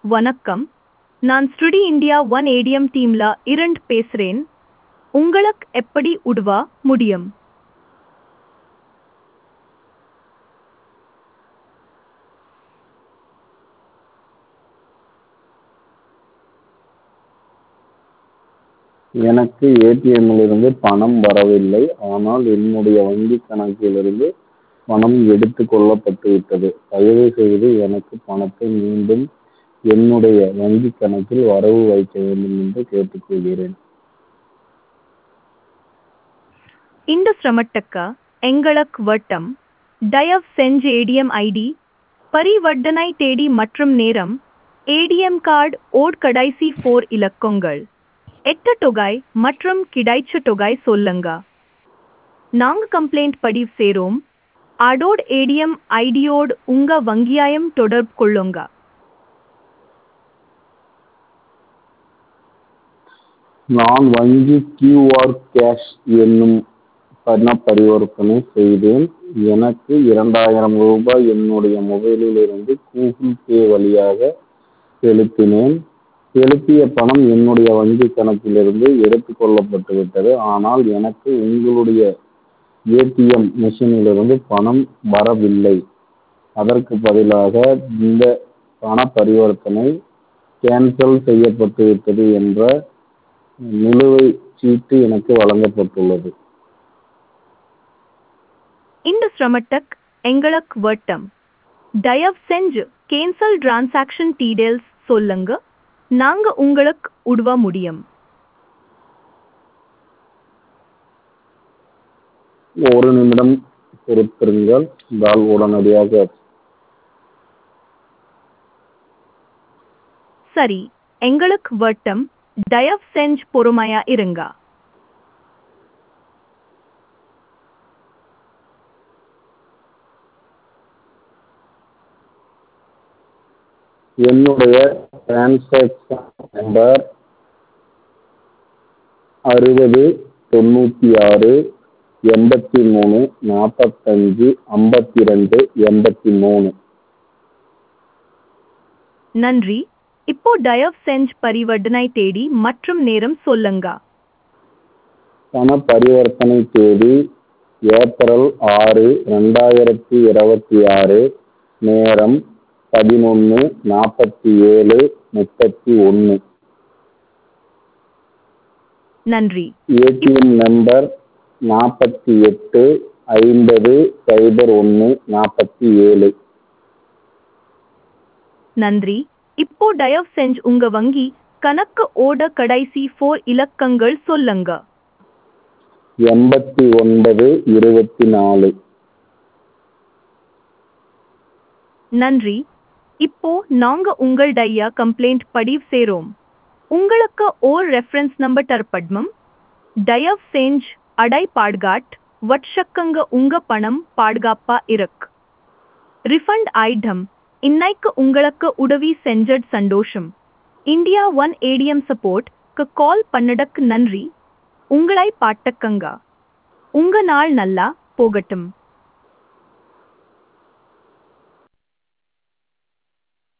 வணக்கம் நான் ஸ்டுடி India one ATM டீம்ல இரண்டு பேசுறேன் உங்களுக்கு எப்படி உதவ முடியும் எனக்கு ஏடிஎம்மிலிருந்து பணம் வரவில்லை ஆனால் என்னுடைய வங்கிக் கணக்கிலிருந்து பணம் எடுத்துக் கொள்ளப்பட்டுவிட்டது தயவுசெய்து எனக்கு பணத்தை மீண்டும் என்னுடைய வங்கிக் கணக்கில் வரவு வைக்க வேண்டும் என்று கேட்டுக்கொள்கிறேன் இந்த சிரமத்துக்கு எங்களுக்கு வட்டம் தயவு செஞ்சு ஏடிஎம் ஐடி பரிவர்த்தனை தேதி மற்றும் நேரம் ஏடிஎம் கார்டு ஓட் கடைசி ஃபோர் இலக்கங்கள் எட்டு தொகை மற்றும் கிடைச்ச தொகை சொல்லுங்க நாங்க கம்ப்ளைண்ட் பதிவு சேரோம் அதோட ஏடிஎம் ஐடியோடு உங்க வங்கியாயம் தொடர்பு கொள்ளுங்க நான் வங்கி கியூஆர் கேஷ் என்னும் பண பரிவர்த்தனை செய்தேன் எனக்கு இரண்டாயிரம் ரூபாய் என்னுடைய மொபைலில் இருந்து கூகுள் பே வழியாக செலுத்தினேன் செலுத்திய பணம் என்னுடைய வங்கிக் கணக்கிலிருந்து எடுத்துக் கொள்ளப்பட்டு விட்டது ஆனால் எனக்கு உங்களுடைய ஏடிஎம் மிஷினிலிருந்து பணம் வரவில்லை அதற்கு பதிலாக இந்த பண பரிவர்த்தனை கேன்சல் செய்யப்பட்டு விட்டது என்ற நிலுவைச் சீட்டு எனக்கு வழங்கப்பட்டுள்ளது இந்த சிரமத்துக்கு எங்களுக்கு வட்டம் தயவு செஞ்சு கேன்சல் டிரான்சாக்ஷன் டீடைல்ஸ் சொல்லுங்க நாங்க உங்களுக்கு உதவ முடியும் ஒரு நிமிடம் பொறுத்திருங்கள் தால் உடனடியாக சரி எங்களுக்கு வட்டம் தயவு செஞ்சு பொறுமையா இருங்க என்னுடைய டிரான்சாக்ஷன் நம்பர் அறுபது தொண்ணூற்றி ஆறு எண்பத்தி மூணு நாற்பத்தஞ்சு ஐம்பத்தி ரெண்டு எண்பத்தி மூணு நன்றி இப்போ தயவு செஞ்சு பரிவர்த்தனை தேதி மற்றும் நேரம் சொல்லுங்க பண பரிவர்த்தனை தேதி ஏப்ரல் ஆறு ரெண்டாயிரத்தி இருபத்தி ஆறு நேரம் பதினொன்று நாற்பத்தி ஏழு முப்பத்தி ஒன்று நன்றி ஏடிஎம் நம்பர் நாற்பத்தி எட்டு ஐம்பது சைபர் ஒன்று நாற்பத்தி ஏழு நன்றி இப்போ தயவு செஞ்சு உங்க வங்கி கணக்கு ஓட கடைசி ஃபோர் இலக்கங்கள் சொல்லுங்க எண்பத்தி ஒன்பது இருபத்தி நாலு நன்றி இப்போ நாங்க உங்களுடைய கம்ப்ளைண்ட் பதிவு சேரோம் உங்களுக்கு ஓர் ரெஃபரன்ஸ் நம்பர் தரப்பட்மம் தயவு செஞ்சு அடை பாட்காட் வட்சக்கங்க உங்க பணம் பாதுகாப்பா இருக்கு ரிஃபண்ட் ஐட்டம் இன்னைக்கு உங்களுக்கு உதவி செஞ்சட் சந்தோஷம் இந்தியா ஒன் ஏடிஎம் சப்போர்ட்க்கு கால் பண்ணடக்கு நன்றி உங்களை பாட்டக்கங்க உங்க நாள் நல்லா போகட்டும்